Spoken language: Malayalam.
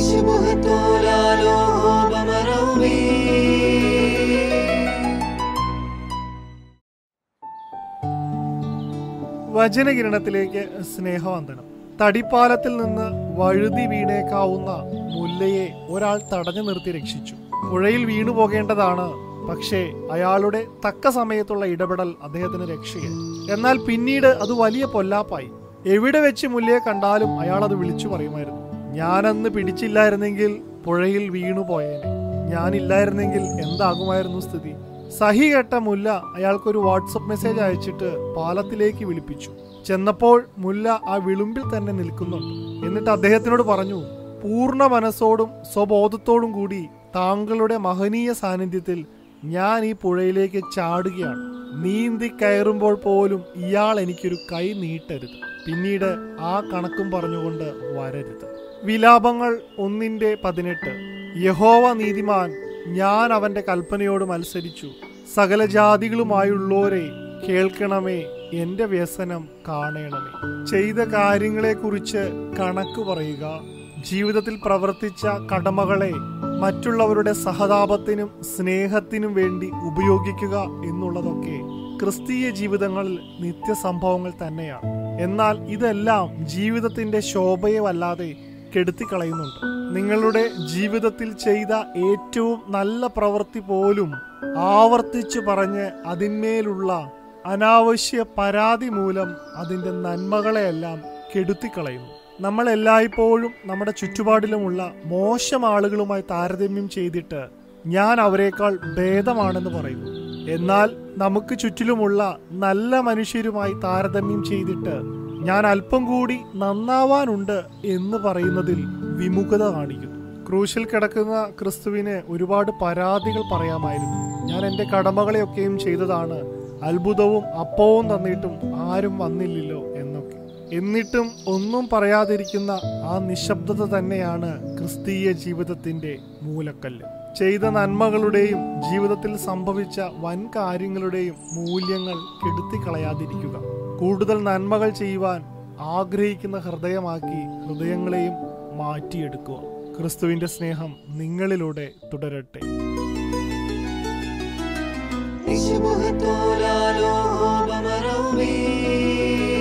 വചനകിരണത്തിലേക്ക് സ്നേഹവന്ദനം തടിപ്പാലത്തിൽ നിന്ന് വഴുതി വീണേക്കാവുന്ന മുല്ലയെ ഒരാൾ തടഞ്ഞു നിർത്തി രക്ഷിച്ചു പുഴയിൽ വീണു പോകേണ്ടതാണ് പക്ഷേ അയാളുടെ തക്ക സമയത്തുള്ള ഇടപെടൽ അദ്ദേഹത്തിന് രക്ഷയായി എന്നാൽ പിന്നീട് അത് വലിയ പൊല്ലാപ്പായി എവിടെ വെച്ച് മുല്ലയെ കണ്ടാലും അയാൾ അത് വിളിച്ചു പറയുമായിരുന്നു ഞാനന്ന് പിടിച്ചില്ലായിരുന്നെങ്കിൽ പുഴയിൽ വീണു പോയേനെ ഞാനില്ലായിരുന്നെങ്കിൽ എന്താകുമായിരുന്നു സ്ഥിതി സഹി കെട്ട മുല്ല അയാൾക്കൊരു വാട്സപ്പ് മെസ്സേജ് അയച്ചിട്ട് പാലത്തിലേക്ക് വിളിപ്പിച്ചു ചെന്നപ്പോൾ മുല്ല ആ വിളുമ്പിൽ തന്നെ നിൽക്കുന്നുണ്ട് എന്നിട്ട് അദ്ദേഹത്തിനോട് പറഞ്ഞു പൂർണ്ണ മനസ്സോടും സ്വബോധത്തോടും കൂടി താങ്കളുടെ മഹനീയ സാന്നിധ്യത്തിൽ ഞാൻ ഈ പുഴയിലേക്ക് ചാടുകയാണ് നീന്തി കയറുമ്പോൾ പോലും ഇയാൾ എനിക്കൊരു കൈ നീട്ടരുത് പിന്നീട് ആ കണക്കും പറഞ്ഞുകൊണ്ട് വരരുത് വിലാപങ്ങൾ ഒന്നിന്റെ പതിനെട്ട് യഹോവ നീതിമാൻ ഞാൻ അവന്റെ കൽപ്പനയോട് മത്സരിച്ചു സകല ജാതികളുമായുള്ളോരെ കേൾക്കണമേ എന്റെ വ്യസനം കാണണമേ ചെയ്ത കാര്യങ്ങളെക്കുറിച്ച് കണക്ക് പറയുക ജീവിതത്തിൽ പ്രവർത്തിച്ച കടമകളെ മറ്റുള്ളവരുടെ സഹതാപത്തിനും സ്നേഹത്തിനും വേണ്ടി ഉപയോഗിക്കുക എന്നുള്ളതൊക്കെ ക്രിസ്തീയ ജീവിതങ്ങളിൽ നിത്യസംഭവങ്ങൾ തന്നെയാണ് എന്നാൽ ഇതെല്ലാം ജീവിതത്തിന്റെ ശോഭയെ വല്ലാതെ കെടുത്തിക്കളയുന്നുണ്ട് നിങ്ങളുടെ ജീവിതത്തിൽ ചെയ്ത ഏറ്റവും നല്ല പ്രവൃത്തി പോലും ആവർത്തിച്ചു പറഞ്ഞ് അതിന്മേലുള്ള അനാവശ്യ പരാതി മൂലം അതിൻ്റെ നന്മകളെയെല്ലാം കെടുത്തിക്കളയുന്നു നമ്മൾ എല്ലായ്പ്പോഴും നമ്മുടെ ചുറ്റുപാടിലുമുള്ള മോശം ആളുകളുമായി താരതമ്യം ചെയ്തിട്ട് ഞാൻ അവരെക്കാൾ ഭേദമാണെന്ന് പറയുന്നു എന്നാൽ നമുക്ക് ചുറ്റിലുമുള്ള നല്ല മനുഷ്യരുമായി താരതമ്യം ചെയ്തിട്ട് ഞാൻ അല്പം കൂടി നന്നാവാനുണ്ട് എന്ന് പറയുന്നതിൽ വിമുഖത കാണിക്കുന്നു ക്രൂശിൽ കിടക്കുന്ന ക്രിസ്തുവിന് ഒരുപാട് പരാതികൾ പറയാമായിരുന്നു ഞാൻ എൻ്റെ കടമകളെയൊക്കെയും ചെയ്തതാണ് അത്ഭുതവും അപ്പവും തന്നിട്ടും ആരും വന്നില്ലല്ലോ എന്നൊക്കെ എന്നിട്ടും ഒന്നും പറയാതിരിക്കുന്ന ആ നിശബ്ദത തന്നെയാണ് ക്രിസ്തീയ ജീവിതത്തിന്റെ മൂലക്കല്ല് ചെയ്ത നന്മകളുടെയും ജീവിതത്തിൽ സംഭവിച്ച വൻ കാര്യങ്ങളുടെയും മൂല്യങ്ങൾ കെടുത്തിക്കളയാതിരിക്കുക കൂടുതൽ നന്മകൾ ചെയ്യുവാൻ ആഗ്രഹിക്കുന്ന ഹൃദയമാക്കി ഹൃദയങ്ങളെയും മാറ്റിയെടുക്കുക ക്രിസ്തുവിന്റെ സ്നേഹം നിങ്ങളിലൂടെ തുടരട്ടെ نشبه طول علوه بمروي